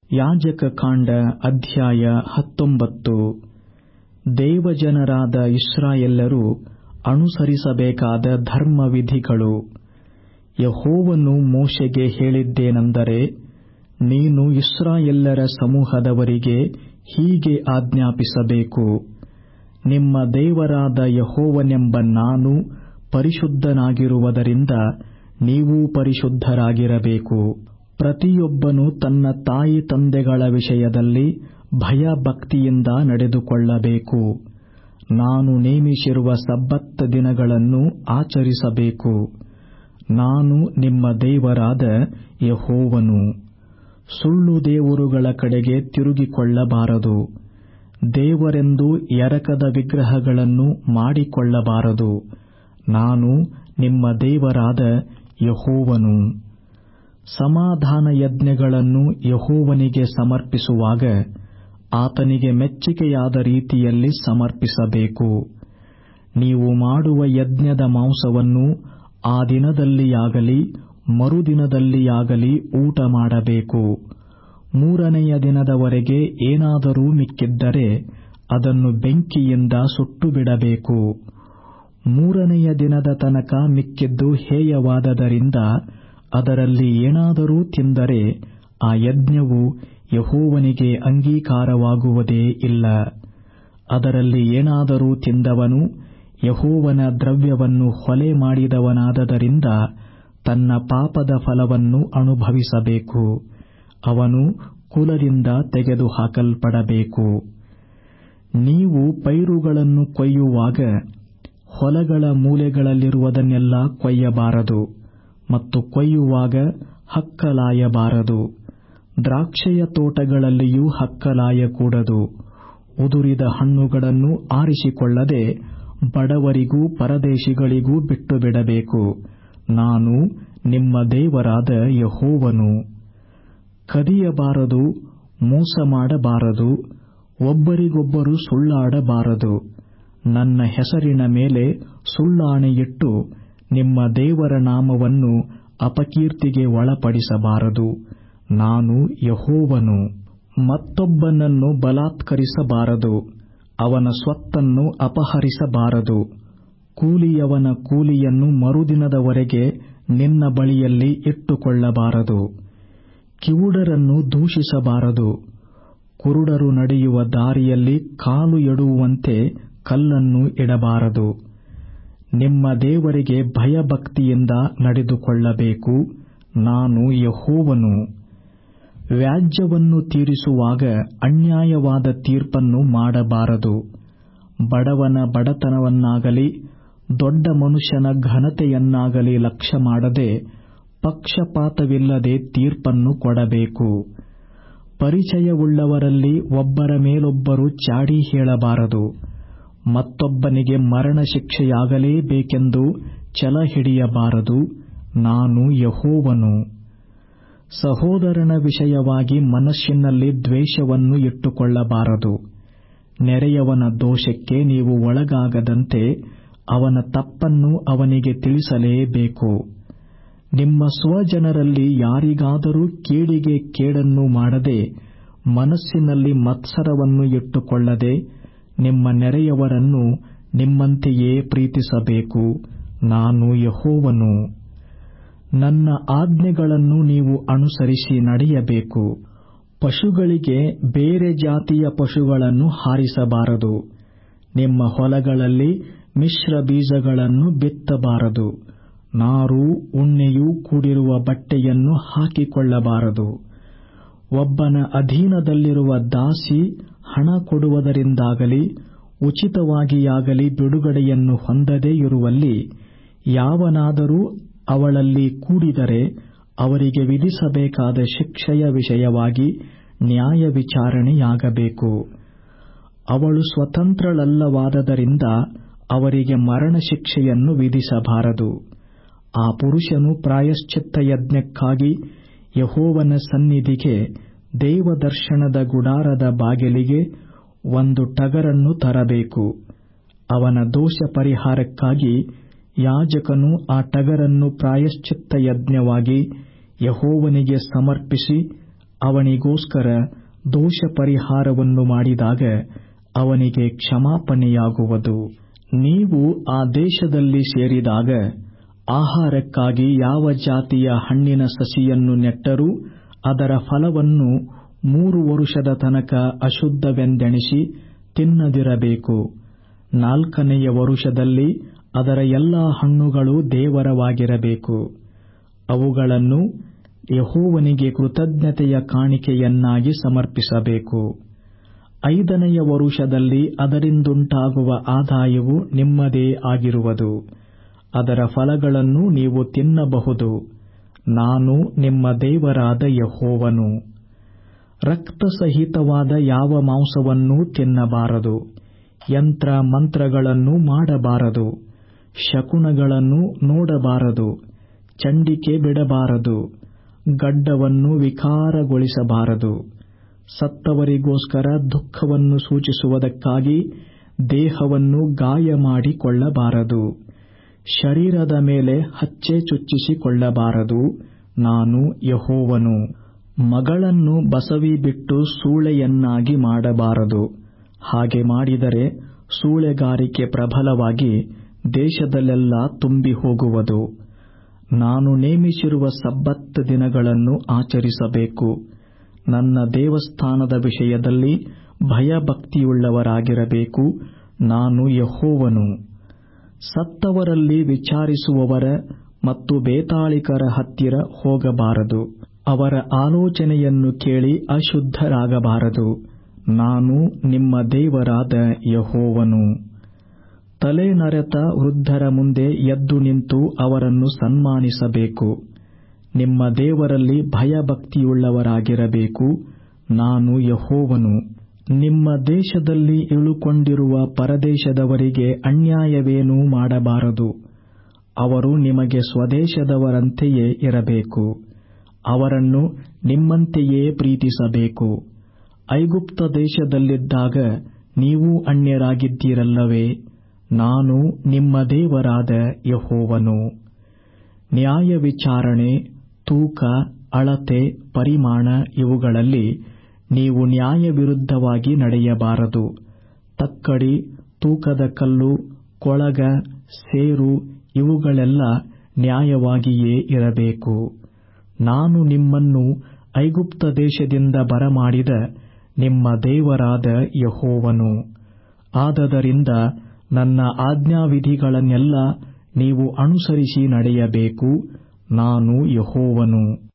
ಯಾಜಕಕಾಂಡ ಅಧ್ಯಾಯ ಹತ್ತೊಂಬತ್ತು ದೇವಜನರಾದ ಇಸ್ರಾಯೇಲ್ಯರು ಅನುಸರಿಸಬೇಕಾದ ಧರ್ಮವಿಧಿಗಳು ಯೆಹೋವನು ಮೋಶೆಗೆ ಹೇಳಿದ್ದೇನೆಂದರೆ ನೀನು ಇಸ್ರಾಯೇಲ್ಯರ ಸಮೂಹದವರಿಗೆ ಹೀಗೆ ಆಜ್ಞಾಪಿಸಬೇಕು ನಿಮ್ಮ ದೇವರಾದ ಯೆಹೋವನೆಂಬ ನಾನು ಪರಿಶುದ್ಧನಾಗಿರುವುದರಿಂದ ನೀವೂ ಪರಿಶುದ್ಧರಾಗಿರಬೇಕು ಪ್ರತಿಯೊಬ್ಬನು ತನ್ನ ತಾಯಿ ತಂದೆಗಳ ವಿಷಯದಲ್ಲಿ ಭಯಭಕ್ತಿಯಿಂದ ನಡೆದುಕೊಳ್ಳಬೇಕು ನಾನು ನೇಮಿಸಿರುವ ಸಬ್ಬತ್ ದಿನಗಳನ್ನು ಆಚರಿಸಬೇಕು ನಾನು ನಿಮ್ಮ ದೇವರಾದ ಯೆಹೋವನು ಸುಳ್ಳು ದೇವರುಗಳ ಕಡೆಗೆ ತಿರುಗಿಕೊಳ್ಳಬಾರದು ದೇವರೆಂದು ಎರಕದ ವಿಗ್ರಹಗಳನ್ನು ಮಾಡಿಕೊಳ್ಳಬಾರದು ನಾನು ನಿಮ್ಮ ದೇವರಾದ ಯೆಹೋವನು ಸಮಾಧಾನ ಯಜ್ಞಗಳನ್ನು ಯೆಹೋವನಿಗೆ ಸಮರ್ಪಿಸುವಾಗ ಆತನಿಗೆ ಮೆಚ್ಚಿಕೆಯಾದ ರೀತಿಯಲ್ಲಿ ಸಮರ್ಪಿಸಬೇಕು ನೀವು ಮಾಡುವ ಯಜ್ಞದ ಮಾಂಸವನ್ನು ಆ ದಿನದಲ್ಲಿಯಾಗಲಿ ಮರುದಿನದಲ್ಲಿಯಾಗಲಿ ಊಟ ಮಾಡಬೇಕು ಮೂರನೆಯ ದಿನದವರೆಗೆ ಏನಾದರೂ ಮಿಕ್ಕಿದ್ದರೆ ಅದನ್ನು ಬೆಂಕಿಯಿಂದ ಸುಟ್ಟುಬಿಡಬೇಕು ಮೂರನೆಯ ದಿನದ ತನಕ ಮಿಕ್ಕಿದ್ದು ಹೇಯವಾದದರಿಂದ ಅದರಲ್ಲಿ ಏನಾದರೂ ತಿಂದರೆ ಆ ಯಜ್ಞವು ಯೆಹೋವನಿಗೆ ಅಂಗೀಕಾರವಾಗುವುದೇ ಇಲ್ಲ ಅದರಲ್ಲಿ ಏನಾದರೂ ತಿಂದವನು ಯೆಹೋವನ ದ್ರವ್ಯವನ್ನು ಹೊಲೆ ಮಾಡಿದವನಾದದರಿಂದ ತನ್ನ ಪಾಪದ ಫಲವನ್ನು ಅನುಭವಿಸಬೇಕು ಅವನು ಕುಲದಿಂದ ತೆಗೆದುಹಾಕಲ್ಪಡಬೇಕು ನೀವು ಪೈರುಗಳನ್ನು ಕೊಯ್ಯುವಾಗ ಹೊಲಗಳ ಮೂಲೆಗಳಲ್ಲಿರುವುದನ್ನೆಲ್ಲ ಕೊಯ್ಯಬಾರದು ಮತ್ತು ಕೊಯ್ಯುವಾಗ ಹಕ್ಕಲಾಯಬಾರದು ದ್ರಾಕ್ಷೆಯ ತೋಟಗಳಲ್ಲಿಯೂ ಹಕ್ಕಲಾಯಕೂಡದು ಉದುರಿದ ಹಣ್ಣುಗಳನ್ನು ಆರಿಸಿಕೊಳ್ಳದೆ ಬಡವರಿಗೂ ಪರದೇಶಿಗಳಿಗೂ ಬಿಟ್ಟುಬಿಡಬೇಕು ನಾನು ನಿಮ್ಮ ದೇವರಾದ ಯೆಹೋವನು ಕದಿಯಬಾರದು ಮೋಸ ಮಾಡಬಾರದು ಒಬ್ಬರಿಗೊಬ್ಬರು ಸುಳ್ಳಾಡಬಾರದು ನನ್ನ ಹೆಸರಿನ ಮೇಲೆ ಸುಳ್ಳಾಣೆಯಿಟ್ಟು ನಿಮ್ಮ ದೇವರ ನಾಮವನ್ನು ಅಪಕೀರ್ತಿಗೆ ಒಳಪಡಿಸಬಾರದು ನಾನು ಯೆಹೋವನು ಮತ್ತೊಬ್ಬನನ್ನು ಬಲಾತ್ಕರಿಸಬಾರದು ಅವನ ಸ್ವತ್ತನ್ನು ಅಪಹರಿಸಬಾರದು ಕೂಲಿಯವನ ಕೂಲಿಯನ್ನು ಮರುದಿನದವರೆಗೆ ನಿನ್ನ ಬಳಿಯಲ್ಲಿ ಇಟ್ಟುಕೊಳ್ಳಬಾರದು ಕಿವುಡರನ್ನು ದೂಷಿಸಬಾರದು ಕುರುಡರು ನಡೆಯುವ ದಾರಿಯಲ್ಲಿ ಕಾಲು ಎಡುವಂತೆ ಕಲ್ಲನ್ನು ಇಡಬಾರದು ನಿಮ್ಮ ದೇವರಿಗೆ ಭಯಭಕ್ತಿಯಿಂದ ನಡೆದುಕೊಳ್ಳಬೇಕು ನಾನು ಯೆಹೋವನು ವ್ಯಾಜ್ಯವನ್ನು ತೀರಿಸುವಾಗ ಅನ್ಯಾಯವಾದ ತೀರ್ಪನ್ನು ಮಾಡಬಾರದು ಬಡವನ ಬಡತನವನ್ನಾಗಲಿ ದೊಡ್ಡ ಮನುಷ್ಯನ ಘನತೆಯನ್ನಾಗಲಿ ಲಕ್ಷ್ಯ ಮಾಡದೆ ಪಕ್ಷಪಾತವಿಲ್ಲದೆ ತೀರ್ಪನ್ನು ಕೊಡಬೇಕು ಪರಿಚಯವುಳ್ಳವರಲ್ಲಿ ಒಬ್ಬರ ಮೇಲೊಬ್ಬರು ಚಾಡಿ ಹೇಳಬಾರದು ಮತ್ತೊಬ್ಬನಿಗೆ ಮರಣ ಶಿಕ್ಷೆಯಾಗಲೇಬೇಕೆಂದು ಛಲ ಹಿಡಿಯಬಾರದು ನಾನು ಯೆಹೋವನು ಸಹೋದರನ ವಿಷಯವಾಗಿ ಮನಸ್ಸಿನಲ್ಲಿ ದ್ವೇಷವನ್ನು ಇಟ್ಟುಕೊಳ್ಳಬಾರದು ನೆರೆಯವನ ದೋಷಕ್ಕೆ ನೀವು ಒಳಗಾಗದಂತೆ ಅವನ ತಪ್ಪನ್ನು ಅವನಿಗೆ ತಿಳಿಸಲೇಬೇಕು ನಿಮ್ಮ ಸ್ವಜನರಲ್ಲಿ ಯಾರಿಗಾದರೂ ಕೇಡಿಗೆ ಕೇಡನ್ನು ಮಾಡದೆ ಮನಸ್ಸಿನಲ್ಲಿ ಮತ್ಸರವನ್ನು ಇಟ್ಟುಕೊಳ್ಳದೆ ನಿಮ್ಮ ನೆರೆಯವರನ್ನು ನಿಮ್ಮಂತೆಯೇ ಪ್ರೀತಿಸಬೇಕು ನಾನು ಯೆಹೋವನು ನನ್ನ ಆಜ್ಞೆಗಳನ್ನು ನೀವು ಅನುಸರಿಸಿ ನಡೆಯಬೇಕು ಪಶುಗಳಿಗೆ ಬೇರೆ ಜಾತಿಯ ಪಶುಗಳನ್ನು ಹಾರಿಸಬಾರದು ನಿಮ್ಮ ಹೊಲಗಳಲ್ಲಿ ಮಿಶ್ರ ಬೀಜಗಳನ್ನು ಬಿತ್ತಬಾರದು ನಾರೂ ಉಣ್ಣೆಯೂ ಕೂಡಿರುವ ಬಟ್ಟೆಯನ್ನು ಹಾಕಿಕೊಳ್ಳಬಾರದು ಒಬ್ಬನ ಅಧೀನದಲ್ಲಿರುವ ದಾಸಿ ಹಣ ಕೊಡುವುದರಿಂದಾಗಲಿ ಉಚಿತವಾಗಿಯಾಗಲಿ ಬಿಡುಗಡೆಯನ್ನು ಹೊಂದದೇ ಇರುವಲ್ಲಿ ಯಾವನಾದರೂ ಅವಳಲ್ಲಿ ಕೂಡಿದರೆ ಅವರಿಗೆ ವಿಧಿಸಬೇಕಾದ ಶಿಕ್ಷೆಯ ವಿಷಯವಾಗಿ ನ್ಯಾಯ ವಿಚಾರಣೆಯಾಗಬೇಕು ಅವಳು ಸ್ವತಂತ್ರಳಲ್ಲವಾದದರಿಂದ ಅವರಿಗೆ ಮರಣ ಶಿಕ್ಷೆಯನ್ನು ವಿಧಿಸಬಾರದು ಆ ಪುರುಷನು ಪ್ರಾಯಶ್ಚಿತ್ತ ಯಜ್ಞಕ್ಕಾಗಿ ಯೆಹೋವನ ಸನ್ನಿಧಿಗೆ ದೇವದರ್ಶನದ ಗುಡಾರದ ಬಾಗಿಲಿಗೆ ಒಂದು ಟಗರನ್ನು ತರಬೇಕು ಅವನ ದೋಷ ಪರಿಹಾರಕ್ಕಾಗಿ ಯಾಜಕನು ಆ ಟಗರನ್ನು ಪ್ರಾಯಶ್ಚಿತ್ತ ಯಜ್ಞವಾಗಿ ಯೆಹೋವನಿಗೆ ಸಮರ್ಪಿಸಿ ಅವನಿಗೋಸ್ಕರ ದೋಷ ಪರಿಹಾರವನ್ನು ಮಾಡಿದಾಗ ಅವನಿಗೆ ಕ್ಷಮಾಪಣೆಯಾಗುವುದು ನೀವು ಆ ದೇಶದಲ್ಲಿ ಸೇರಿದಾಗ ಆಹಾರಕ್ಕಾಗಿ ಯಾವ ಜಾತಿಯ ಹಣ್ಣಿನ ಸಸಿಯನ್ನು ನೆಟ್ಟರೂ ಅದರ ಫಲವನ್ನು ಮೂರು ವರುಷದ ತನಕ ಅಶುದ್ಧವೆಂದೆಣಿಸಿ ತಿನ್ನದಿರಬೇಕು ನಾಲ್ಕನೆಯ ವರುಷದಲ್ಲಿ ಅದರ ಎಲ್ಲಾ ಹಣ್ಣುಗಳು ದೇವರವಾಗಿರಬೇಕು ಅವುಗಳನ್ನು ಯೆಹೋವನಿಗೆ ಕೃತಜ್ಞತೆಯ ಕಾಣಿಕೆಯನ್ನಾಗಿ ಸಮರ್ಪಿಸಬೇಕು ಐದನೆಯ ವರುಷದಲ್ಲಿ ಅದರಿಂದುಂಟಾಗುವ ಆದಾಯವು ನಿಮ್ಮದೇ ಆಗಿರುವುದು ಅದರ ಫಲಗಳನ್ನು ನೀವು ತಿನ್ನಬಹುದು ನಾನು ನಿಮ್ಮ ದೇವರಾದ ಯೆಹೋವನು ರಕ್ತಸಹಿತವಾದ ಯಾವ ಮಾಂಸವನ್ನೂ ತಿನ್ನಬಾರದು ಯಂತ್ರ ಮಂತ್ರಗಳನ್ನು ಮಾಡಬಾರದು ಶಕುನಗಳನ್ನು ನೋಡಬಾರದು ಚಂಡಿಕೆ ಬಿಡಬಾರದು ಗಡ್ಡವನ್ನು ವಿಕಾರಗೊಳಿಸಬಾರದು ಸತ್ತವರಿಗೋಸ್ಕರ ದುಃಖವನ್ನು ಸೂಚಿಸುವುದಕ್ಕಾಗಿ ದೇಹವನ್ನು ಗಾಯ ಮಾಡಿಕೊಳ್ಳಬಾರದು ಶರೀರದ ಮೇಲೆ ಹಚ್ಚೆ ಚುಚ್ಚಿಸಿಕೊಳ್ಳಬಾರದು ನಾನು ಯೆಹೋವನು ಮಗಳನ್ನು ಬಸವಿ ಬಿಟ್ಟು ಸೂಳೆಯನ್ನಾಗಿ ಮಾಡಬಾರದು ಹಾಗೆ ಮಾಡಿದರೆ ಸೂಳೆಗಾರಿಕೆ ಪ್ರಬಲವಾಗಿ ದೇಶದಲ್ಲೆಲ್ಲ ತುಂಬಿ ಹೋಗುವುದು ನಾನು ನೇಮಿಸಿರುವ ಸಬ್ಬತ್ ದಿನಗಳನ್ನು ಆಚರಿಸಬೇಕು ನನ್ನ ದೇವಸ್ಥಾನದ ವಿಷಯದಲ್ಲಿ ಭಯಭಕ್ತಿಯುಳ್ಳವರಾಗಿರಬೇಕು ನಾನು ಯೆಹೋವನು ಸತ್ತವರಲ್ಲಿ ವಿಚಾರಿಸುವವರ ಮತ್ತು ಬೇತಾಳಿಕರ ಹತ್ತಿರ ಹೋಗಬಾರದು ಅವರ ಆಲೋಚನೆಯನ್ನು ಕೇಳಿ ಅಶುದ್ಧರಾಗಬಾರದು ನಾನು ನಿಮ್ಮ ದೇವರಾದ ಯೆಹೋವನು ತಲೆನರೆತ ವೃದ್ಧರ ಮುಂದೆ ಎದ್ದು ನಿಂತು ಅವರನ್ನು ಸನ್ಮಾನಿಸಬೇಕು ನಿಮ್ಮ ದೇವರಲ್ಲಿ ಭಯಭಕ್ತಿಯುಳ್ಳವರಾಗಿರಬೇಕು ನಾನು ಯೆಹೋವನು ನಿಮ್ಮ ದೇಶದಲ್ಲಿ ಇಳುಕೊಂಡಿರುವ ಪರದೇಶದವರಿಗೆ ಅನ್ಯಾಯವೇನೂ ಮಾಡಬಾರದು ಅವರು ನಿಮಗೆ ಸ್ವದೇಶದವರಂತೆಯೇ ಇರಬೇಕು ಅವರನ್ನು ನಿಮ್ಮಂತೆಯೇ ಪ್ರೀತಿಸಬೇಕು ಐಗುಪ್ತ ದೇಶದಲ್ಲಿದ್ದಾಗ ನೀವೂ ಅನ್ಯರಾಗಿದ್ದೀರಲ್ಲವೇ ನಾನು ನಿಮ್ಮ ದೇವರಾದ ಯೆಹೋವನು ನ್ಯಾಯ ವಿಚಾರಣೆ ತೂಕ ಅಳತೆ ಪರಿಮಾಣ ಇವುಗಳಲ್ಲಿ ನೀವು ನ್ಯಾಯವಿರುದ್ಧವಾಗಿ ನಡೆಯಬಾರದು ತಕ್ಕಡಿ ತೂಕದ ಕಲ್ಲು ಕೊಳಗ ಸೇರು ಇವುಗಳೆಲ್ಲ ನ್ಯಾಯವಾಗಿಯೇ ಇರಬೇಕು ನಾನು ನಿಮ್ಮನ್ನು ಐಗುಪ್ತ ದೇಶದಿಂದ ಬರಮಾಡಿದ ನಿಮ್ಮ ದೇವರಾದ ಯೆಹೋವನು ಆದದರಿಂದ ನನ್ನ ಆಜ್ಞಾವಿಧಿಗಳನ್ನೆಲ್ಲ ನೀವು ಅನುಸರಿಸಿ ನಡೆಯಬೇಕು ನಾನು ಯೆಹೋವನು